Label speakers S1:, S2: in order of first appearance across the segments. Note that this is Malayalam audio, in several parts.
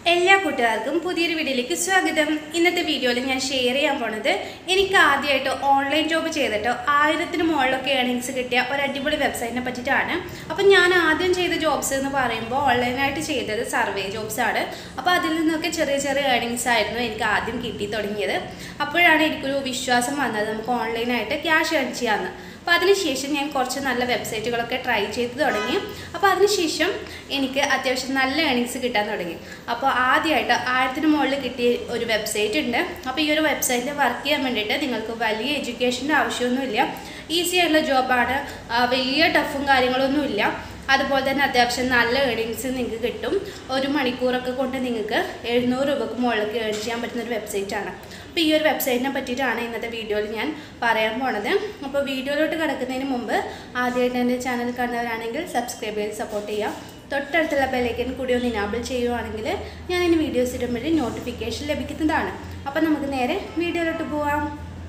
S1: എല്ലാ കൂട്ടുകാർക്കും പുതിയൊരു വീഡിയോയിലേക്ക് സ്വാഗതം ഇന്നത്തെ വീഡിയോയിൽ ഞാൻ ഷെയർ ചെയ്യാൻ പോണത് എനിക്ക് ആദ്യമായിട്ട് ഓൺലൈൻ ജോബ് ചെയ്തിട്ട് ആയിരത്തിന് മുകളിലൊക്കെ ഏണിങ്സ് കിട്ടിയ ഒരു അടിപൊളി വെബ്സൈറ്റിനെ പറ്റിയിട്ടാണ് അപ്പം ഞാൻ ആദ്യം ചെയ്ത ജോബ്സ് എന്ന് പറയുമ്പോൾ ഓൺലൈനായിട്ട് ചെയ്തത് സർവേ ജോബ്സ് ആണ് അപ്പോൾ അതിൽ നിന്നൊക്കെ ചെറിയ ചെറിയ ഏണിങ്സ് ആയിരുന്നു എനിക്ക് ആദ്യം കിട്ടി തുടങ്ങിയത് അപ്പോഴാണ് എനിക്കൊരു വിശ്വാസം വന്നത് നമുക്ക് ഓൺലൈനായിട്ട് ക്യാഷ് ഏൺ ചെയ്യാമെന്ന് അപ്പോൾ അതിനുശേഷം ഞാൻ കുറച്ച് നല്ല വെബ്സൈറ്റുകളൊക്കെ ട്രൈ ചെയ്ത് തുടങ്ങി അപ്പോൾ അതിനുശേഷം എനിക്ക് അത്യാവശ്യം നല്ല ഏണിങ്സ് കിട്ടാൻ തുടങ്ങി അപ്പോൾ ആദ്യമായിട്ട് ആയിരത്തിന് മുകളിൽ കിട്ടിയ ഒരു വെബ്സൈറ്റ് ഉണ്ട് അപ്പോൾ ഈ ഒരു വെബ്സൈറ്റിൽ വർക്ക് ചെയ്യാൻ വേണ്ടിയിട്ട് നിങ്ങൾക്ക് വലിയ എഡ്യൂക്കേഷൻ്റെ ആവശ്യമൊന്നുമില്ല ഈസി ആയിട്ടുള്ള ജോബാണ് വലിയ ടഫും കാര്യങ്ങളൊന്നുമില്ല അതുപോലെ തന്നെ അത്യാവശ്യം നല്ല ഏണിങ്സ് നിങ്ങൾക്ക് കിട്ടും ഒരു മണിക്കൂറൊക്കെ കൊണ്ട് നിങ്ങൾക്ക് എഴുന്നൂറ് രൂപക്ക് മുകളിലേക്ക് ഏൺ ചെയ്യാൻ പറ്റുന്ന ഒരു വെബ്സൈറ്റാണ് അപ്പോൾ ഈ ഒരു വെബ്സൈറ്റിനെ പറ്റിയിട്ടാണ് ഇന്നത്തെ വീഡിയോയിൽ ഞാൻ പറയാൻ പോണത് അപ്പോൾ വീഡിയോയിലോട്ട് കിടക്കുന്നതിന് മുമ്പ് ആദ്യമായിട്ട് എൻ്റെ ചാനൽ കാണുന്നവരാണെങ്കിൽ സബ്സ്ക്രൈബ് ചെയ്ത് സപ്പോർട്ട് ചെയ്യുക തൊട്ടടുത്തുള്ള ബെല്ലൈക്കൻ കൂടി ഒന്ന് ഇനാബിൾ ചെയ്യുവാണെങ്കിൽ ഞാൻ ഇനി വീഡിയോസ് ഇടുമ്പോഴേ നോട്ടിഫിക്കേഷൻ ലഭിക്കുന്നതാണ് അപ്പോൾ നമുക്ക് നേരെ വീഡിയോയിലോട്ട് പോവാം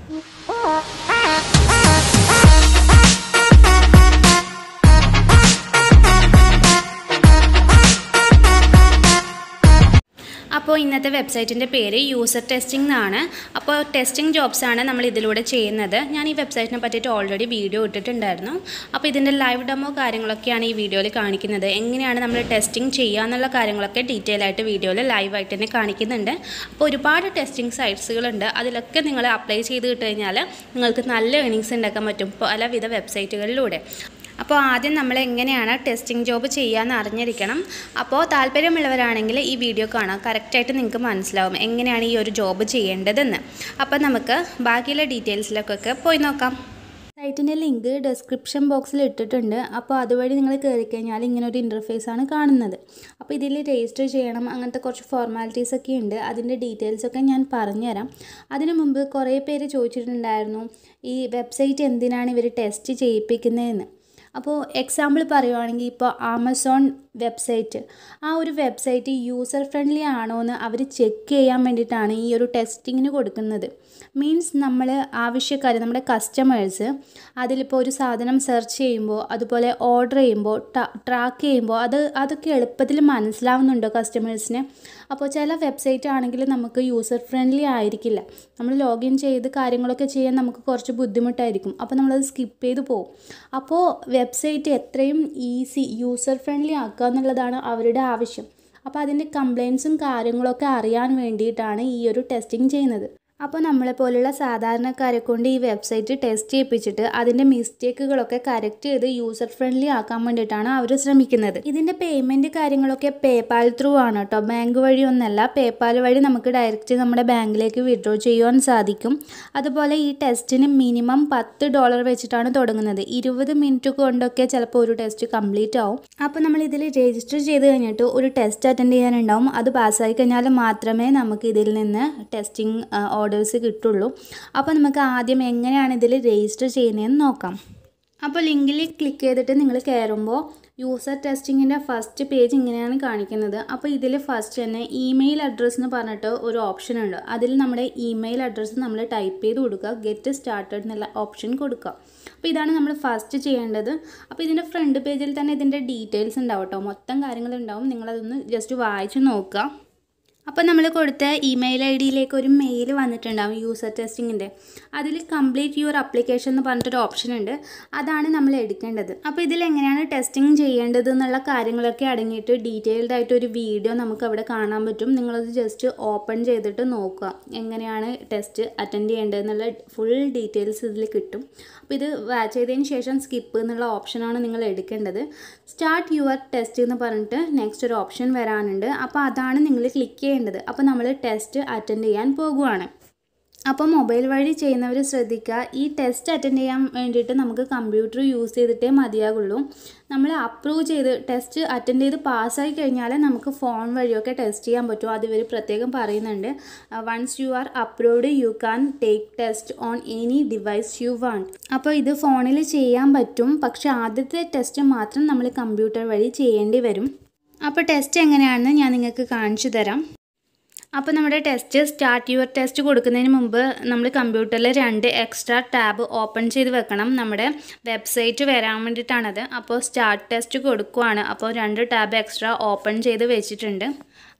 S1: അപ്പോൾ ഇന്നത്തെ വെബ്സൈറ്റിൻ്റെ പേര് യൂസർ ടെസ്റ്റിംഗ് എന്നാണ് അപ്പോൾ ടെസ്റ്റിംഗ് ജോബ്സ് ആണ് നമ്മൾ ഇതിലൂടെ ചെയ്യുന്നത് ഞാൻ ഈ വെബ്സൈറ്റിനെ പറ്റിയിട്ട് ഓൾറെഡി വീഡിയോ ഇട്ടിട്ടുണ്ടായിരുന്നു അപ്പോൾ ഇതിൻ്റെ ലൈവ് ഡെമോ കാര്യങ്ങളൊക്കെയാണ് ഈ വീഡിയോയിൽ കാണിക്കുന്നത് എങ്ങനെയാണ് നമ്മൾ ടെസ്റ്റിംഗ് ചെയ്യുക എന്നുള്ള കാര്യങ്ങളൊക്കെ ഡീറ്റെയിൽ ആയിട്ട് വീഡിയോയിൽ ലൈവായിട്ട് തന്നെ കാണിക്കുന്നുണ്ട് അപ്പോൾ ഒരുപാട് ടെസ്റ്റിംഗ് സൈറ്റ്സുകളുണ്ട് അതിലൊക്കെ നിങ്ങൾ അപ്ലൈ ചെയ്ത് കിട്ടുകഴിഞ്ഞാൽ കഴിഞ്ഞാൽ നിങ്ങൾക്ക് നല്ല ഏണിങ്സ് ഉണ്ടാക്കാൻ പറ്റും പലവിധ വെബ്സൈറ്റുകളിലൂടെ അപ്പോൾ ആദ്യം നമ്മൾ എങ്ങനെയാണ് ടെസ്റ്റിംഗ് ജോബ് ചെയ്യാമെന്ന് അറിഞ്ഞിരിക്കണം അപ്പോൾ താല്പര്യമുള്ളവരാണെങ്കിൽ ഈ വീഡിയോ കാണാം കറക്റ്റായിട്ട് നിങ്ങൾക്ക് മനസ്സിലാവും എങ്ങനെയാണ് ഈ ഒരു ജോബ് ചെയ്യേണ്ടതെന്ന് അപ്പോൾ നമുക്ക് ബാക്കിയുള്ള ഡീറ്റെയിൽസിലേക്കൊക്കെ പോയി നോക്കാം സൈറ്റിൻ്റെ ലിങ്ക് ഡിസ്ക്രിപ്ഷൻ ബോക്സിൽ ഇട്ടിട്ടുണ്ട് അപ്പോൾ അതുവഴി നിങ്ങൾ കയറി കഴിഞ്ഞാൽ ഇങ്ങനെ ഒരു ഇൻ്റർഫേസ് ആണ് കാണുന്നത് അപ്പോൾ ഇതിൽ രജിസ്റ്റർ ചെയ്യണം അങ്ങനത്തെ കുറച്ച് ഫോർമാലിറ്റീസ് ഒക്കെ ഉണ്ട് അതിൻ്റെ ഡീറ്റെയിൽസ് ഒക്കെ ഞാൻ പറഞ്ഞുതരാം അതിനു മുമ്പ് കുറേ പേര് ചോദിച്ചിട്ടുണ്ടായിരുന്നു ഈ വെബ്സൈറ്റ് എന്തിനാണ് ഇവർ ടെസ്റ്റ് ചെയ്യിപ്പിക്കുന്നതെന്ന് അപ്പോൾ എക്സാമ്പിൾ പറയുവാണെങ്കിൽ ഇപ്പോൾ ആമസോൺ വെബ്സൈറ്റ് ആ ഒരു വെബ്സൈറ്റ് യൂസർ ഫ്രണ്ട്ലി ആണോ എന്ന് അവർ ചെക്ക് ചെയ്യാൻ വേണ്ടിയിട്ടാണ് ഈ ഒരു ടെസ്റ്റിങ്ങിന് കൊടുക്കുന്നത് മീൻസ് നമ്മൾ ആവശ്യക്കാർ നമ്മുടെ കസ്റ്റമേഴ്സ് അതിലിപ്പോൾ ഒരു സാധനം സെർച്ച് ചെയ്യുമ്പോൾ അതുപോലെ ഓർഡർ ചെയ്യുമ്പോൾ ട്രാക്ക് ചെയ്യുമ്പോൾ അത് അതൊക്കെ എളുപ്പത്തിൽ മനസ്സിലാവുന്നുണ്ടോ കസ്റ്റമേഴ്സിന് അപ്പോൾ ചില വെബ്സൈറ്റ് ആണെങ്കിൽ നമുക്ക് യൂസർ ഫ്രണ്ട്ലി ആയിരിക്കില്ല നമ്മൾ ലോഗിൻ ചെയ്ത് കാര്യങ്ങളൊക്കെ ചെയ്യാൻ നമുക്ക് കുറച്ച് ബുദ്ധിമുട്ടായിരിക്കും അപ്പോൾ നമ്മളത് സ്കിപ്പ് ചെയ്ത് പോകും അപ്പോൾ വെബ്സൈറ്റ് എത്രയും ഈസി യൂസർ ഫ്രണ്ട്ലി ആക്കുക എന്നുള്ളതാണ് അവരുടെ ആവശ്യം അപ്പോൾ അതിൻ്റെ കംപ്ലയിൻസും കാര്യങ്ങളൊക്കെ അറിയാൻ വേണ്ടിയിട്ടാണ് ഈ ഒരു ടെസ്റ്റിംഗ് ചെയ്യുന്നത് അപ്പോൾ നമ്മളെ പോലുള്ള സാധാരണക്കാരെ കൊണ്ട് ഈ വെബ്സൈറ്റ് ടെസ്റ്റ് ചെയ്യിപ്പിച്ചിട്ട് അതിൻ്റെ മിസ്റ്റേക്കുകളൊക്കെ കറക്റ്റ് ചെയ്ത് യൂസർ ഫ്രണ്ട്ലി ആക്കാൻ വേണ്ടിയിട്ടാണ് അവർ ശ്രമിക്കുന്നത് ഇതിൻ്റെ പേയ്മെൻറ്റ് കാര്യങ്ങളൊക്കെ പേപ്പാൽ ത്രൂ ആണ് കേട്ടോ ബാങ്ക് വഴി ഒന്നല്ല പേപ്പാൽ വഴി നമുക്ക് ഡയറക്റ്റ് നമ്മുടെ ബാങ്കിലേക്ക് വിഡ്രോ ചെയ്യുവാൻ സാധിക്കും അതുപോലെ ഈ ടെസ്റ്റിന് മിനിമം പത്ത് ഡോളർ വെച്ചിട്ടാണ് തുടങ്ങുന്നത് ഇരുപത് മിനിറ്റ് കൊണ്ടൊക്കെ ചിലപ്പോൾ ഒരു ടെസ്റ്റ് കംപ്ലീറ്റ് ആവും അപ്പോൾ നമ്മൾ ഇതിൽ രജിസ്റ്റർ ചെയ്ത് കഴിഞ്ഞിട്ട് ഒരു ടെസ്റ്റ് അറ്റൻഡ് ചെയ്യാനുണ്ടാവും അത് പാസ്സായി കഴിഞ്ഞാൽ മാത്രമേ നമുക്ക് ഇതിൽ നിന്ന് ടെസ്റ്റിംഗ് ഓർഡേഴ്സ് കിട്ടുള്ളൂ അപ്പോൾ നമുക്ക് ആദ്യം എങ്ങനെയാണ് ഇതിൽ രജിസ്റ്റർ ചെയ്യുന്നതെന്ന് നോക്കാം അപ്പോൾ ലിങ്കിൽ ക്ലിക്ക് ചെയ്തിട്ട് നിങ്ങൾ കയറുമ്പോൾ യൂസർ ടെസ്റ്റിങ്ങിൻ്റെ ഫസ്റ്റ് പേജ് ഇങ്ങനെയാണ് കാണിക്കുന്നത് അപ്പോൾ ഇതിൽ ഫസ്റ്റ് തന്നെ ഇമെയിൽ അഡ്രസ്സ് എന്ന് പറഞ്ഞിട്ട് ഒരു ഓപ്ഷൻ ഉണ്ട് അതിൽ നമ്മുടെ ഇമെയിൽ അഡ്രസ്സ് നമ്മൾ ടൈപ്പ് ചെയ്ത് കൊടുക്കുക ഗെറ്റ് സ്റ്റാർട്ടഡ് എന്നുള്ള ഓപ്ഷൻ കൊടുക്കുക അപ്പോൾ ഇതാണ് നമ്മൾ ഫസ്റ്റ് ചെയ്യേണ്ടത് അപ്പോൾ ഇതിൻ്റെ ഫ്രണ്ട് പേജിൽ തന്നെ ഇതിൻ്റെ ഡീറ്റെയിൽസ് ഉണ്ടാവും കേട്ടോ മൊത്തം കാര്യങ്ങളുണ്ടാവും നിങ്ങളതൊന്ന് ജസ്റ്റ് വായിച്ച് നോക്കുക അപ്പോൾ നമ്മൾ കൊടുത്ത ഇമെയിൽ ഐ ഡിയിലേക്ക് ഒരു മെയിൽ വന്നിട്ടുണ്ടാവും യൂസർ ടെസ്റ്റിങ്ങിൻ്റെ അതിൽ കംപ്ലീറ്റ് യുവർ അപ്ലിക്കേഷൻ എന്ന് പറഞ്ഞിട്ടൊരു ഓപ്ഷൻ ഉണ്ട് അതാണ് നമ്മൾ എടുക്കേണ്ടത് അപ്പോൾ ഇതിൽ എങ്ങനെയാണ് ടെസ്റ്റിംഗ് ചെയ്യേണ്ടത് എന്നുള്ള കാര്യങ്ങളൊക്കെ അടങ്ങിയിട്ട് ഡീറ്റെയിൽഡ് ആയിട്ട് ഒരു വീഡിയോ നമുക്ക് അവിടെ കാണാൻ പറ്റും നിങ്ങളത് ജസ്റ്റ് ഓപ്പൺ ചെയ്തിട്ട് നോക്കുക എങ്ങനെയാണ് ടെസ്റ്റ് അറ്റൻഡ് ചെയ്യേണ്ടത് എന്നുള്ള ഫുൾ ഡീറ്റെയിൽസ് ഇതിൽ കിട്ടും അപ്പോൾ ഇത് ചെയ്തതിന് ശേഷം സ്കിപ്പ് എന്നുള്ള ഓപ്ഷനാണ് നിങ്ങൾ എടുക്കേണ്ടത് സ്റ്റാർട്ട് യുവർ ടെസ്റ്റ് എന്ന് പറഞ്ഞിട്ട് നെക്സ്റ്റ് ഒരു ഓപ്ഷൻ വരാനുണ്ട് അപ്പോൾ അതാണ് നിങ്ങൾ ക്ലിക്ക് ചെയ്യേണ്ടത് അപ്പോൾ നമ്മൾ ടെസ്റ്റ് അറ്റൻഡ് ചെയ്യാൻ പോകുവാണ് അപ്പോൾ മൊബൈൽ വഴി ചെയ്യുന്നവർ ശ്രദ്ധിക്കുക ഈ ടെസ്റ്റ് അറ്റൻഡ് ചെയ്യാൻ വേണ്ടിയിട്ട് നമുക്ക് കമ്പ്യൂട്ടർ യൂസ് ചെയ്തിട്ടേ മതിയാകുള്ളൂ നമ്മൾ അപ്രൂവ് ചെയ്ത് ടെസ്റ്റ് അറ്റൻഡ് ചെയ്ത് പാസ്സായി കഴിഞ്ഞാൽ നമുക്ക് ഫോൺ വഴിയൊക്കെ ടെസ്റ്റ് ചെയ്യാൻ പറ്റും അത് ഇവർ പ്രത്യേകം പറയുന്നുണ്ട് once you are approved you can take test on any device you want അപ്പോൾ ഇത് ഫോണിൽ ചെയ്യാൻ പറ്റും പക്ഷേ ആദ്യത്തെ ടെസ്റ്റ് മാത്രം നമ്മൾ കമ്പ്യൂട്ടർ വഴി ചെയ്യേണ്ടി വരും അപ്പോൾ ടെസ്റ്റ് എങ്ങനെയാണെന്ന് ഞാൻ നിങ്ങൾക്ക് കാണിച്ചു തരാം അപ്പോൾ നമ്മുടെ ടെസ്റ്റ് സ്റ്റാർട്ട് യുവർ ടെസ്റ്റ് കൊടുക്കുന്നതിന് മുമ്പ് നമ്മൾ കമ്പ്യൂട്ടറിൽ രണ്ട് എക്സ്ട്രാ ടാബ് ഓപ്പൺ ചെയ്ത് വെക്കണം നമ്മുടെ വെബ്സൈറ്റ് വരാൻ വേണ്ടിയിട്ടാണത് അപ്പോൾ സ്റ്റാർട്ട് ടെസ്റ്റ് കൊടുക്കുവാണ് അപ്പോൾ രണ്ട് ടാബ് എക്സ്ട്രാ ഓപ്പൺ ചെയ്ത് വെച്ചിട്ടുണ്ട്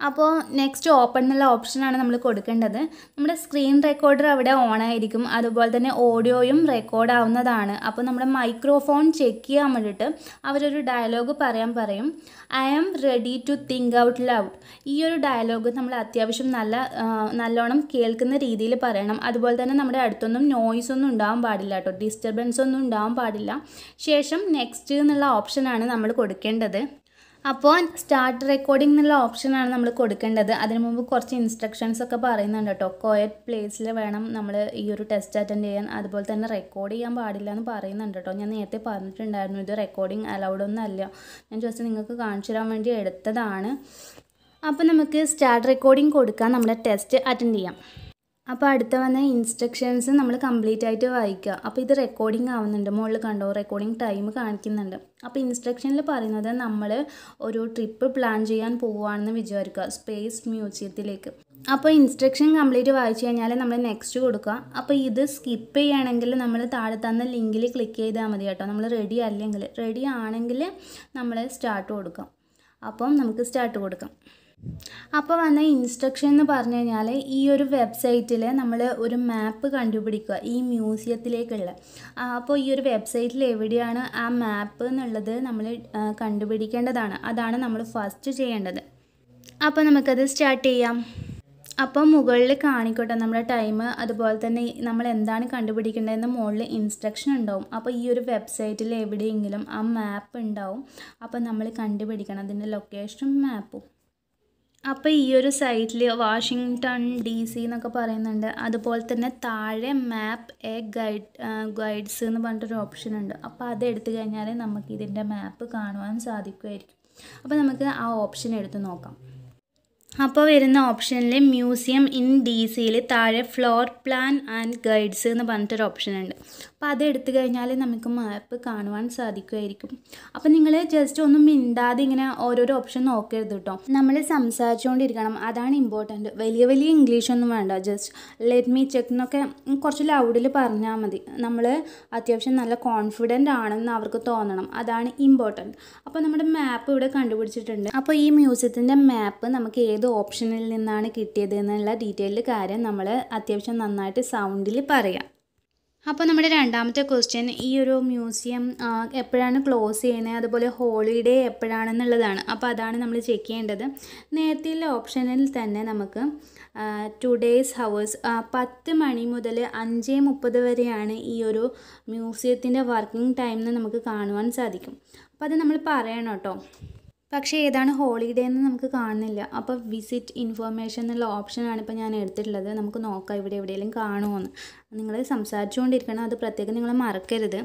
S1: അപ്പോൾ നെക്സ്റ്റ് ഓപ്പൺ എന്നുള്ള ഓപ്ഷനാണ് നമ്മൾ കൊടുക്കേണ്ടത് നമ്മുടെ സ്ക്രീൻ റെക്കോർഡർ അവിടെ ഓൺ ആയിരിക്കും അതുപോലെ തന്നെ ഓഡിയോയും റെക്കോർഡ് ആവുന്നതാണ് അപ്പോൾ നമ്മുടെ മൈക്രോഫോൺ ചെക്ക് ചെയ്യാൻ വേണ്ടിയിട്ട് അവരൊരു ഡയലോഗ് പറയാൻ പറയും I am ready to think out loud ഈ ഒരു ഡയലോഗ് നമ്മൾ അത്യാവശ്യം നല്ല ആ, നല്ലോണം കേൾക്കുന്ന രീതിയിൽ പറയണം അതുപോലെ തന്നെ നമ്മുടെ അടുത്തൊന്നും നോയ്സ് ഒന്നും ഉണ്ടാവാൻ പാടില്ല കേട്ടോ ഡിസ്റ്റർബൻസ് ഒന്നും ഉണ്ടാവാൻ പാടില്ല ശേഷം നെക്സ്റ്റ് എന്നുള്ള ഓപ്ഷനാണ് നമ്മൾ കൊടുക്കേണ്ടത് അപ്പോൾ സ്റ്റാർട്ട് റെക്കോർഡിംഗ് എന്നുള്ള ഓപ്ഷനാണ് നമ്മൾ കൊടുക്കേണ്ടത് അതിന് മുമ്പ് കുറച്ച് ഇൻസ്ട്രക്ഷൻസ് ഒക്കെ പറയുന്നുണ്ട് കേട്ടോ കോയറ്റ് പ്ലേസിൽ വേണം നമ്മൾ ഈ ഒരു ടെസ്റ്റ് അറ്റൻഡ് ചെയ്യാൻ അതുപോലെ തന്നെ റെക്കോർഡ് ചെയ്യാൻ പാടില്ല എന്ന് പറയുന്നുണ്ട് കേട്ടോ ഞാൻ നേരത്തെ പറഞ്ഞിട്ടുണ്ടായിരുന്നു ഇത് റെക്കോർഡിംഗ് അലൗഡ് ഒന്നും അല്ല ഞാൻ ജസ്റ്റ് നിങ്ങൾക്ക് കാണിച്ചു തരാൻ വേണ്ടി എടുത്തതാണ് അപ്പോൾ നമുക്ക് സ്റ്റാർട്ട് റെക്കോർഡിംഗ് കൊടുക്കാൻ നമ്മുടെ ടെസ്റ്റ് അറ്റൻഡ് ചെയ്യാം അപ്പോൾ അടുത്ത വന്ന ഇൻസ്ട്രക്ഷൻസ് നമ്മൾ കംപ്ലീറ്റ് ആയിട്ട് വായിക്കുക അപ്പോൾ ഇത് റെക്കോർഡിംഗ് ആവുന്നുണ്ട് മുകളിൽ കണ്ടോ റെക്കോർഡിംഗ് ടൈം കാണിക്കുന്നുണ്ട് അപ്പോൾ ഇൻസ്ട്രക്ഷനിൽ പറയുന്നത് നമ്മൾ ഒരു ട്രിപ്പ് പ്ലാൻ ചെയ്യാൻ പോവുകയാണെന്ന് വിചാരിക്കുക സ്പേസ് മ്യൂസിയത്തിലേക്ക് അപ്പോൾ ഇൻസ്ട്രക്ഷൻ കംപ്ലീറ്റ് വായിച്ചു കഴിഞ്ഞാൽ നമ്മൾ നെക്സ്റ്റ് കൊടുക്കുക അപ്പോൾ ഇത് സ്കിപ്പ് ചെയ്യുകയാണെങ്കിൽ നമ്മൾ താഴെ തന്ന ലിങ്കിൽ ക്ലിക്ക് ചെയ്താൽ മതി കേട്ടോ നമ്മൾ റെഡി അല്ലെങ്കിൽ റെഡി ആണെങ്കിൽ നമ്മൾ സ്റ്റാർട്ട് കൊടുക്കാം അപ്പം നമുക്ക് സ്റ്റാർട്ട് കൊടുക്കാം അപ്പോൾ വന്ന ഇൻസ്ട്രക്ഷൻ എന്ന് പറഞ്ഞു കഴിഞ്ഞാൽ ഈ ഒരു വെബ്സൈറ്റിൽ നമ്മൾ ഒരു മാപ്പ് കണ്ടുപിടിക്കുക ഈ മ്യൂസിയത്തിലേക്കുള്ള ആ, അപ്പോൾ ഈ ഒരു വെബ്സൈറ്റിൽ എവിടെയാണ് ആ മാപ്പ് എന്നുള്ളത് നമ്മൾ ആ, കണ്ടുപിടിക്കേണ്ടതാണ് അതാണ് നമ്മൾ ഫസ്റ്റ് ചെയ്യേണ്ടത് അപ്പോൾ നമുക്കത് സ്റ്റാർട്ട് ചെയ്യാം അപ്പോൾ മുകളിൽ കാണിക്കട്ടെ നമ്മുടെ ടൈം അതുപോലെ തന്നെ നമ്മൾ എന്താണ് കണ്ടുപിടിക്കേണ്ടതെന്ന് മുകളിൽ ഇൻസ്ട്രക്ഷൻ ഉണ്ടാവും അപ്പോൾ ഈ ഒരു വെബ്സൈറ്റിൽ എവിടെയെങ്കിലും ആ മാപ്പ് ഉണ്ടാവും അപ്പോൾ നമ്മൾ കണ്ടുപിടിക്കണം അതിൻ്റെ ലൊക്കേഷനും മാപ്പും അപ്പോൾ ഈ ഒരു സൈറ്റിൽ വാഷിങ്ടൺ ഡി സി എന്നൊക്കെ പറയുന്നുണ്ട് അതുപോലെ തന്നെ താഴെ മാപ്പ് എ ഗൈഡ് ഗൈഡ്സ് എന്ന് പറഞ്ഞിട്ടൊരു ഓപ്ഷൻ ഉണ്ട് അപ്പോൾ അത് എടുത്തു കഴിഞ്ഞാൽ നമുക്ക് ഇതിൻ്റെ മാപ്പ് കാണുവാൻ സാധിക്കുമായിരിക്കും അപ്പോൾ നമുക്ക് ആ ഓപ്ഷൻ എടുത്ത് നോക്കാം അപ്പോൾ വരുന്ന ഓപ്ഷനിൽ മ്യൂസിയം ഇൻ ഡി സിയിൽ താഴെ ഫ്ലോർ പ്ലാൻ ആൻഡ് ഗൈഡ്സ് എന്ന് പറഞ്ഞിട്ടൊരു ഓപ്ഷൻ ഉണ്ട് അപ്പോൾ അത് എടുത്തു കഴിഞ്ഞാൽ നമുക്ക് മാപ്പ് കാണുവാൻ സാധിക്കുമായിരിക്കും അപ്പോൾ നിങ്ങൾ ജസ്റ്റ് ഒന്നും മിണ്ടാതെ ഇങ്ങനെ ഓരോരോ ഓപ്ഷൻ നോക്കരുത് കേട്ടോ നമ്മൾ സംസാരിച്ചുകൊണ്ടിരിക്കണം അതാണ് ഇമ്പോർട്ടൻറ്റ് വലിയ വലിയ ഇംഗ്ലീഷ് ഒന്നും വേണ്ട ജസ്റ്റ് ലെറ്റ് മീ ചെക്ക് എന്നൊക്കെ കുറച്ച് ലൗഡിൽ പറഞ്ഞാൽ മതി നമ്മൾ അത്യാവശ്യം നല്ല കോൺഫിഡൻ്റ് ആണെന്ന് അവർക്ക് തോന്നണം അതാണ് ഇമ്പോർട്ടൻറ്റ് അപ്പോൾ നമ്മുടെ മാപ്പ് ഇവിടെ കണ്ടുപിടിച്ചിട്ടുണ്ട് അപ്പോൾ ഈ മ്യൂസിയത്തിൻ്റെ മാപ്പ് നമുക്ക് ഏത് ഓപ്ഷനിൽ നിന്നാണ് കിട്ടിയത് എന്നുള്ള ഡീറ്റെയിൽഡ് കാര്യം നമ്മൾ അത്യാവശ്യം നന്നായിട്ട് സൗണ്ടിൽ പറയാം അപ്പോൾ നമ്മുടെ രണ്ടാമത്തെ ക്വസ്റ്റ്യൻ ഈ ഒരു മ്യൂസിയം ആ, എപ്പോഴാണ് ക്ലോസ് ചെയ്യുന്നത് അതുപോലെ ഹോളിഡേ എപ്പോഴാണെന്നുള്ളതാണ് അപ്പോൾ അതാണ് നമ്മൾ ചെക്ക് ചെയ്യേണ്ടത് നേരത്തെയുള്ള ഓപ്ഷനിൽ തന്നെ നമുക്ക് ടു ഡേയ്സ് ഹവേഴ്സ് പത്ത് മണി മുതൽ അഞ്ച് മുപ്പത് വരെയാണ് ഈ ഒരു മ്യൂസിയത്തിൻ്റെ വർക്കിംഗ് ടൈം എന്ന് നമുക്ക് കാണുവാൻ സാധിക്കും അപ്പോൾ അത് നമ്മൾ പറയണം കേട്ടോ പക്ഷേ ഏതാണ് ഹോളിഡേ എന്ന് നമുക്ക് കാണുന്നില്ല അപ്പോൾ വിസിറ്റ് ഇൻഫർമേഷൻ എന്നുള്ള ഓപ്ഷനാണ് ഇപ്പോൾ ഞാൻ എടുത്തിട്ടുള്ളത് നമുക്ക് നോക്കാം ഇവിടെ എവിടെയെങ്കിലും കാണുമോയെന്ന് നിങ്ങൾ സംസാരിച്ചുകൊണ്ടിരിക്കണം അത് പ്രത്യേകം നിങ്ങൾ മറക്കരുത്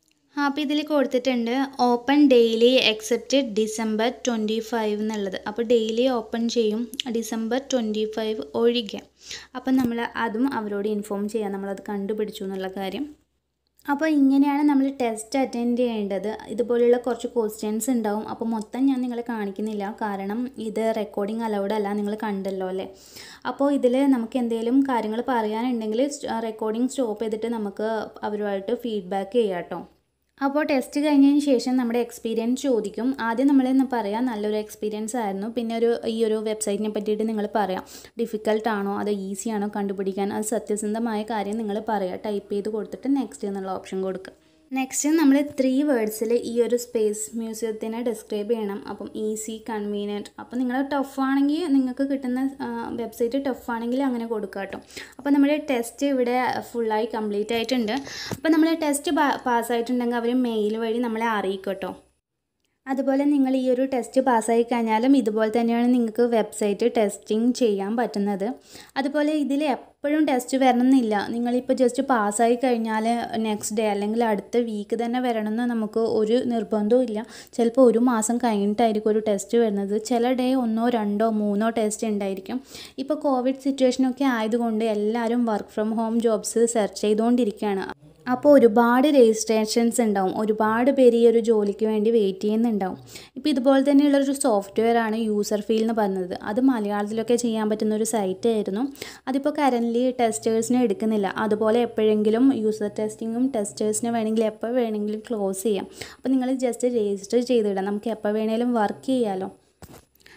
S1: ആ അപ്പോൾ ഇതിൽ കൊടുത്തിട്ടുണ്ട് open daily except December twenty five എന്നുള്ളത് അപ്പോൾ ഡെയിലി ഓപ്പൺ ചെയ്യും ഡിസംബർ ട്വൻറ്റി ഫൈവ് ഒഴികെ അപ്പം നമ്മൾ അതും അവരോട് ഇൻഫോം ചെയ്യാം നമ്മളത് കണ്ടുപിടിച്ചു എന്നുള്ള കാര്യം അപ്പോൾ ഇങ്ങനെയാണ് നമ്മൾ ടെസ്റ്റ് അറ്റൻഡ് ചെയ്യേണ്ടത് ഇതുപോലെയുള്ള കുറച്ച് ക്വസ്റ്റ്യൻസ് ഉണ്ടാവും അപ്പോൾ മൊത്തം ഞാൻ നിങ്ങളെ കാണിക്കുന്നില്ല കാരണം ഇത് റെക്കോർഡിംഗ് അലൗഡ് അല്ല നിങ്ങൾ കണ്ടല്ലോ അല്ലേ അപ്പോൾ ഇതിൽ നമുക്ക് എന്തെങ്കിലും കാര്യങ്ങൾ പറയാനുണ്ടെങ്കിൽ റെക്കോർഡിംഗ് സ്റ്റോപ്പ് ചെയ്തിട്ട് നമുക്ക് അവരുമായിട്ട് ഫീഡ്ബാക്ക് ചെയ്യാം കേട്ടോ അപ്പോൾ ടെസ്റ്റ് കഴിഞ്ഞതിന് ശേഷം നമ്മുടെ എക്സ്പീരിയൻസ് ചോദിക്കും ആദ്യം നമ്മൾ പറയാം നല്ലൊരു എക്സ്പീരിയൻസ് ആയിരുന്നു പിന്നെ ഒരു ഈ ഒരു വെബ്സൈറ്റിനെ പറ്റിയിട്ട് നിങ്ങൾ പറയാം ഡിഫിക്കൽട്ട് ആണോ അതോ ഈസി ആണോ കണ്ടുപിടിക്കാൻ അത് സത്യസന്ധമായ കാര്യം നിങ്ങൾ പറയുക ടൈപ്പ് ചെയ്ത് കൊടുത്തിട്ട് നെക്സ്റ്റ് എന്നുള്ള ഓപ്ഷൻ കൊടുക്കുക നെക്സ്റ്റ് നമ്മൾ ത്രീ വേർഡ്സിൽ ഈ ഒരു സ്പേസ് മ്യൂസിയത്തിനെ ഡിസ്ക്രൈബ് ചെയ്യണം അപ്പം ഈസി കൺവീനിയൻറ്റ് അപ്പം നിങ്ങൾ ടഫ് ആണെങ്കിൽ നിങ്ങൾക്ക് കിട്ടുന്ന വെബ്സൈറ്റ് ടഫ് ആണെങ്കിൽ അങ്ങനെ കൊടുക്കുക കേട്ടോ അപ്പോൾ നമ്മുടെ ടെസ്റ്റ് ഇവിടെ ഫുള്ളായി കംപ്ലീറ്റ് ആയിട്ടുണ്ട് അപ്പോൾ നമ്മൾ ടെസ്റ്റ് പാസ്സായിട്ടുണ്ടെങ്കിൽ അവർ മെയിൽ വഴി നമ്മളെ അറിയിക്കും കേട്ടോ അതുപോലെ നിങ്ങൾ ഈ ഒരു ടെസ്റ്റ് പാസ്സായി കഴിഞ്ഞാലും ഇതുപോലെ തന്നെയാണ് നിങ്ങൾക്ക് വെബ്സൈറ്റ് ടെസ്റ്റിംഗ് ചെയ്യാൻ പറ്റുന്നത് അതുപോലെ ഇതിൽ എപ്പോഴും ടെസ്റ്റ് വരണമെന്നില്ല നിങ്ങളിപ്പോൾ ജസ്റ്റ് പാസ്സായി കഴിഞ്ഞാൽ നെക്സ്റ്റ് ഡേ അല്ലെങ്കിൽ അടുത്ത വീക്ക് തന്നെ വരണമെന്ന് നമുക്ക് ഒരു നിർബന്ധവും ഇല്ല ചിലപ്പോൾ ഒരു മാസം കഴിഞ്ഞിട്ടായിരിക്കും ഒരു ടെസ്റ്റ് വരുന്നത് ചില ഡേ ഒന്നോ രണ്ടോ മൂന്നോ ടെസ്റ്റ് ഉണ്ടായിരിക്കും ഇപ്പോൾ കോവിഡ് സിറ്റുവേഷനൊക്കെ ആയതുകൊണ്ട് എല്ലാവരും work from home jobs search ചെയ്തുകൊണ്ടിരിക്കുകയാണ് അപ്പോൾ ഒരുപാട് രജിസ്ട്രേഷൻസ് ഉണ്ടാവും ഒരുപാട് പേര് ഈ ഒരു ജോലിക്ക് വേണ്ടി വെയിറ്റ് ചെയ്യുന്നുണ്ടാവും ഇപ്പോൾ ഇതുപോലെ തന്നെയുള്ളൊരു സോഫ്റ്റ്വെയർ ആണ് യൂസർ ഫീൽ എന്ന് പറഞ്ഞത് അത് മലയാളത്തിലൊക്കെ ചെയ്യാൻ പറ്റുന്ന ഒരു സൈറ്റ് ആയിരുന്നു അതിപ്പോൾ കറൻ്റ്ലി ടെസ്റ്റേഴ്സിനെ എടുക്കുന്നില്ല അതുപോലെ എപ്പോഴെങ്കിലും യൂസർ ടെസ്റ്റിങ്ങും ടെസ്റ്റേഴ്സിനെ വേണമെങ്കിൽ എപ്പോൾ വേണമെങ്കിലും ക്ലോസ് ചെയ്യാം അപ്പോൾ നിങ്ങൾ ജസ്റ്റ് രജിസ്റ്റർ ചെയ്തിടാം നമുക്ക് എപ്പോൾ വേണമെങ്കിലും വർക്ക് ചെയ്യാമല്ലോ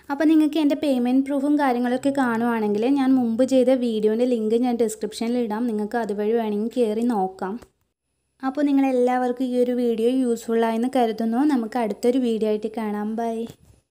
S1: അപ്പോൾ നിങ്ങൾക്ക് എൻ്റെ പേയ്മെൻറ്റ് പ്രൂഫും കാര്യങ്ങളൊക്കെ കാണുവാണെങ്കിൽ ഞാൻ മുമ്പ് ചെയ്ത വീഡിയോൻ്റെ ലിങ്ക് ഞാൻ ഡിസ്ക്രിപ്ഷനിൽ ഇടാം നിങ്ങൾക്ക് അതുവഴി വേണമെങ്കിൽ കയറി നോക്കാം അപ്പോൾ നിങ്ങളെല്ലാവർക്കും ഈ ഒരു വീഡിയോ യൂസ്ഫുള്ളായെന്ന് കരുതുന്നു നമുക്ക് അടുത്തൊരു വീഡിയോ ആയിട്ട് കാണാം ബൈ